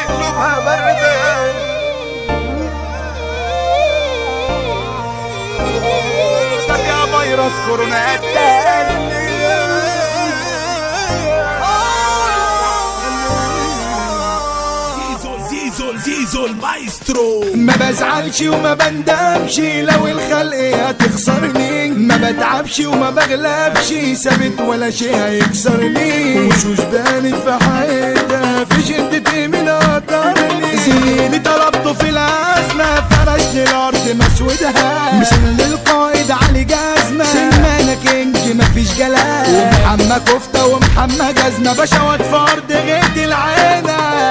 قلوبها باردة طب يا فيروس كورونا قتال زيزو زيزو زيزو المايسترو ما بزعلش وما بندمش لو الخلق هتخسرني ما بتعبش وما بغلبش ثابت ولا شيء هيكسرني وشوش بانت في حياتها في شدتي من قطرني زميلي طلبته في الأزمة فرش لي الأرض مسودها مثل للقائد علي جزمة سمانة كينج مفيش جلال ومحمى كفتة ومحمى جزمة بشوات فرد غيت العنب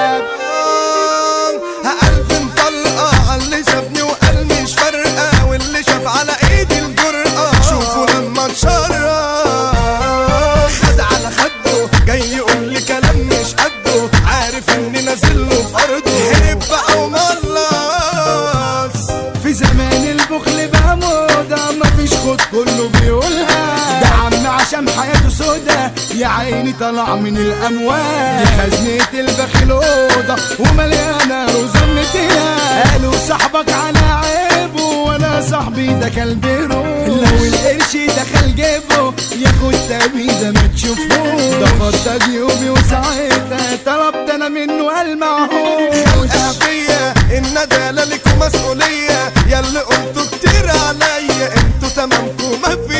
ألف طلقة على اللي سابني وقال مش فارقة واللي شاف على ايدي الجرأة شوفوا لما اتشرف خد على خده جاي يقول لي كلام مش قده عارف اني نازل له في ارضه هرب بقى وملص في زمان البخل بقى موضة مفيش خد كله بيقولها ده عم عشان حياته سودا يا عيني طلع من الأموال دي خزنة البخيل أوضة ومليانة رزمتها قالوا صاحبك على عيبه وأنا صاحبي ده كلب روح لو القرش دخل جيبه ياخد تبيدة ما تشوفوش ده فضى جيوبي وساعتها طلبت أنا منه المعهود خلقها فيا الندالة لكم مسؤولية ياللي قلتوا كتير عليا انتوا تمامكم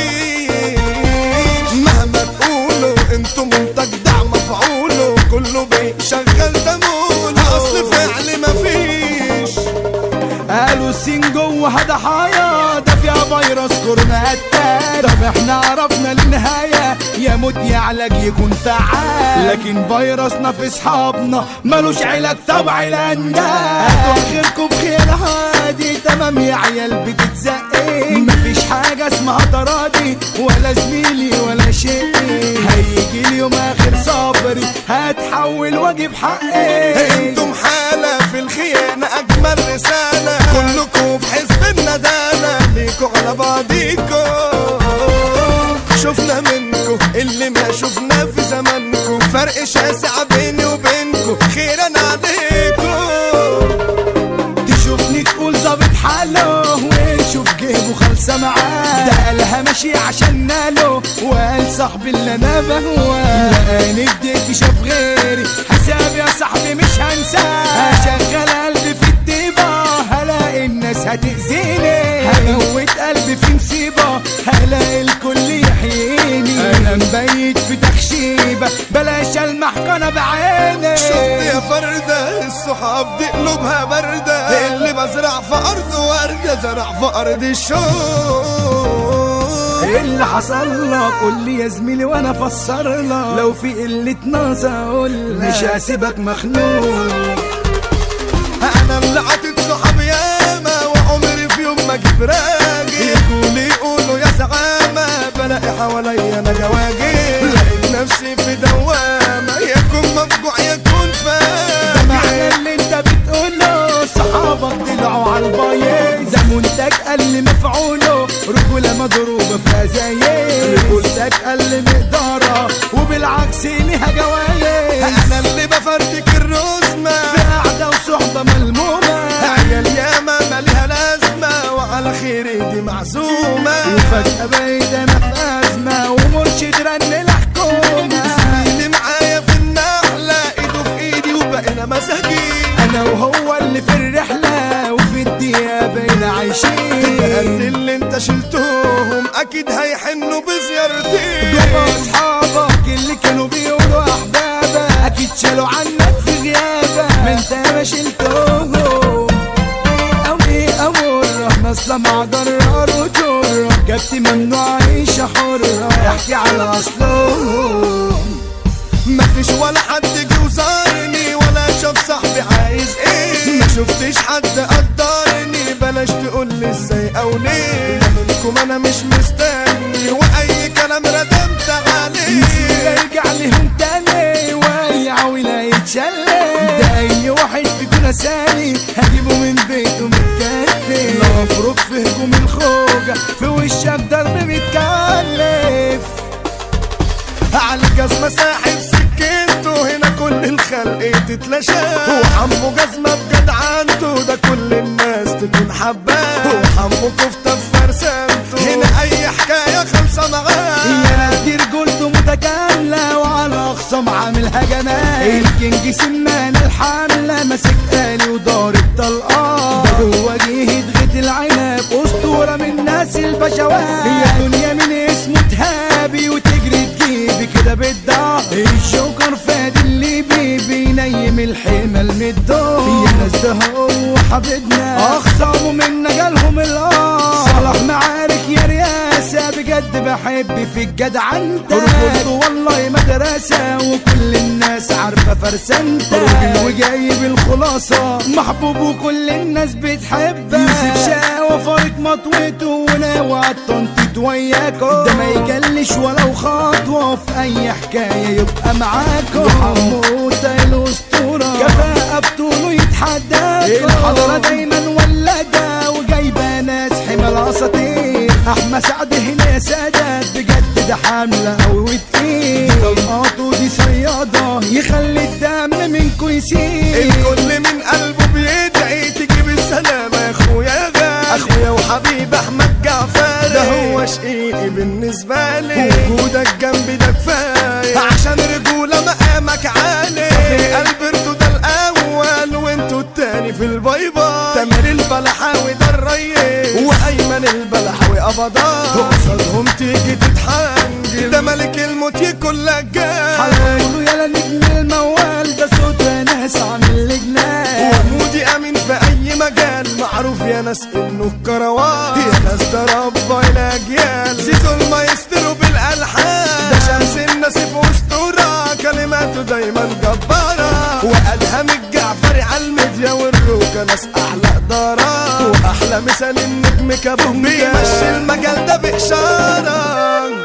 مفيش مهما تقولوا انتوا منتج دعم مفعوله كله بيشغل تموله اصل فعل مفيش قالوا السين جوه ضحايا ده فيها فيروس كورونا قتال طب احنا عرفنا النهاية يا موت يا علاج يكون فعال لكن فيروسنا في اصحابنا ملوش علاج طبع الاندال هاتوا اخركم بخير هادي تمام يا عيال بتتزقين مفيش حاجة اسمها تراضي ولا زميلي ولا شيء هيجي اليوم اخر صبري هتحول واجيب حقي انتم حالة في الخيانة اجمل رسالة كلكم في حزب الندالة ليكوا على بعضيكوا شفنا منكم اللي ما شفنا في زمانكم فرق شاسع بيني وبينكم خيرا عليكم تشوفني تقول ظابط حاله ويشوف جيبه خالصة معاه ده قالها ماشي عشان ناله وقال صاحبي اللي انا بهواه لقاني في ديكي شاف غيري حسابي يا صاحبي مش هنساه هشغل قلبي في الديبة هلاقي الناس هتأذيني هموت قلبي في مصيبة هلاقي الكل يحييني انا مبيت في تخشيبة بلاش المحقنة بعيني شفت يا فردة الصحاب دي قلوبها باردة اللي بزرع في أرض وردة زرع في أرض الشوق ايه اللي حصل لك قول لي يا زميلي وانا افسر لك لو في قله ناس اقول مش هسيبك مخنوق انا اللي عطيت صحاب ياما وعمري في يوم ما اجيب راجل يقولوا يقولوا يا زعامة بلاقي حواليا انا جواجل لقيت نفسي في دوامة يكون مفجوع يكون فاهم معنى اللي انت بتقوله صحابك طلعوا على البايظ ده منتج قل مفعوله رجولة مضروبة في ازايز رجولتك قل مقدارها وبالعكس ليها جوايز انا اللي بفرتك الرسمة في قعدة وصحبة ملمومة عيال ياما مالها لازمة وعلى خيري دي معزومة وفجأة بقيت انا في ازمة ومرشد رن الحكومة اللي معايا في النحلة ايده في ايدي وبقينا مساكين انا وهو اللي في الرحلة وفي الدقيقة بقينا عايشين قد اللي انت شلتهم اكيد هيحنوا بزيارتي دول اصحابك اللي كانوا بيقولوا احبابك اكيد شالوا عنك في غيابك ما انت ما شلتهم اوي امر نصلة مع ضرار وجر جبت ممنوع عيشة حرة احكي على اصلهم مفيش ولا حد جه وزارني ولا شاف صاحبي عايز ايه ما شفتش حد قدرني بلاش تقول لي ازاي او ليه ده منكم انا مش مستني واي كلام ردمت عليه يرجع لهم تاني ويا ولا يتشلل ده اي واحد فيكم نساني هجيبه من بيته متكتف لو افرك في هجوم الخوجة في وشك ضرب متكلف على الجزمة ساحب سكته هنا كل الخلق تتلاشى وحمو جزمة بجد عنده ده كل الناس تكون حباه وحمو كفتة في فرسانته هنا اي حكاية خالصة معاه يا ناس دي رجولته متكاملة وعلى أخصام عاملها جمال الكينج سمان الحملة ماسك آلي وضارب طلقات ده جوه جهة غيت العنب أسطورة من ناس البشوات هي دنيا من اسمه تهابي وتجري تجيبي كده بالدار الجوكر فادي اللي بيبي نيم الحمل من الدور يا ناس ده هو حبيبنا أخصامه منا جالهم الآر صلاح معارك يا رياسة بجد بحب في الجدع انت رجولته والله مدرسة وكل الناس عارفة فرسنتك راجل وجايب الخلاصة محبوب وكل الناس بتحبك يوسف شاوة فارق مطوته وناوي عالتنطيط وياكو ده ما يجلش ولو خطوة في أي حكاية يبقى معاكو حموتة الأسطورة كفاءة بطوله يتحداكو الحضرة دايما ولادة وجايبة ناس حمل اساطير احمد سعد هنا يا سادات بجد ده حمله قوي وتقيل طلقاته دي صياده يخلي الدم منكو يسيل الكل من قلبه بيدعي تجيب السلامة يا اخويا يا غالي اخويا وحبيب احمد جعفر ده هو شقيقي بالنسبة لي وجودك جنبي ده كفاية عشان رجولة مقامك عالي في البرتو ده الاول وانتو التاني في البيضة تامر البلحاوي ده الريس وايمن البلحاوي قبضان قصادهم تيجي تتحنجل ده ملك الموت يكون لك جاي حلقوله يلا نجم الموال ده صوت ناس عامل لجنان ومودي امين في اي مجال معروف يا ناس انه الكروان يا ناس ده ربى الاجيال زيزو المايسترو بالالحان ده شمس النسيب واسطوره كلماته دايما جباره وادهم الجعفري على الميديا والروكه ناس احلى اداره واحلى مثال النجم كابونجا بيمشي المجال ده باشاره